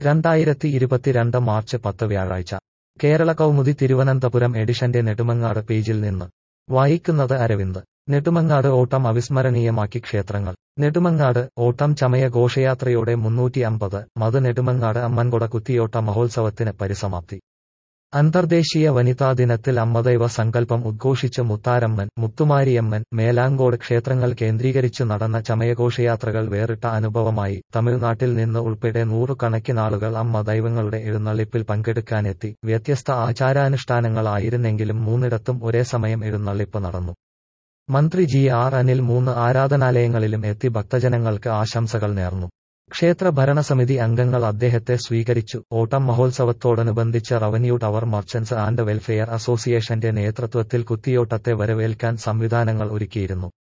രണ്ടായിരത്തി ഇരുപത്തിരണ്ട് മാർച്ച് പത്ത് വ്യാഴാഴ്ച കേരള കൗമുദി തിരുവനന്തപുരം എഡിഷന്റെ നെടുമങ്ങാട് പേജിൽ നിന്ന് വായിക്കുന്നത് അരവിന്ദ് നെടുമങ്ങാട് ഓട്ടം അവിസ്മരണീയമാക്കി ക്ഷേത്രങ്ങൾ നെടുമങ്ങാട് ഓട്ടം ചമയ ഘോഷയാത്രയോടെ മുന്നൂറ്റി അമ്പത് മത് നെടുമങ്ങാട് അമ്മൻകൊട കുത്തിയോട്ട മഹോത്സവത്തിന് പരിസമാപ്തി അന്തർദേശീയ വനിതാ ദിനത്തിൽ അമ്മദൈവ സങ്കല്പം ഉദ്ഘോഷിച്ച് മുത്താരമ്മൻ മുത്തുമാരിയമ്മൻ മേലാങ്കോട് ക്ഷേത്രങ്ങൾ കേന്ദ്രീകരിച്ച് നടന്ന ചമയഘോഷയാത്രകൾ വേറിട്ട അനുഭവമായി തമിഴ്നാട്ടിൽ നിന്ന് ഉൾപ്പെടെ നൂറുകണക്കിനാളുകൾ അമ്മ ദൈവങ്ങളുടെ എഴുന്നള്ളിപ്പിൽ പങ്കെടുക്കാനെത്തി വ്യത്യസ്ത ആചാരാനുഷ്ഠാനങ്ങളായിരുന്നെങ്കിലും മൂന്നിടത്തും ഒരേ സമയം എഴുന്നള്ളിപ്പ് നടന്നു മന്ത്രി ജി ആർ അനിൽ മൂന്ന് ആരാധനാലയങ്ങളിലും എത്തി ഭക്തജനങ്ങൾക്ക് ആശംസകൾ നേർന്നു ക്ഷേത്ര ഭരണസമിതി അംഗങ്ങൾ അദ്ദേഹത്തെ സ്വീകരിച്ചു ഓട്ടം മഹോത്സവത്തോടനുബന്ധിച്ച് revenue tower merchants and welfare അസോസിയേഷന്റെ നേതൃത്വത്തിൽ കുത്തിയോട്ടത്തെ വരവേൽക്കാൻ സംവിധാനങ്ങൾ ഒരുക്കിയിരുന്നു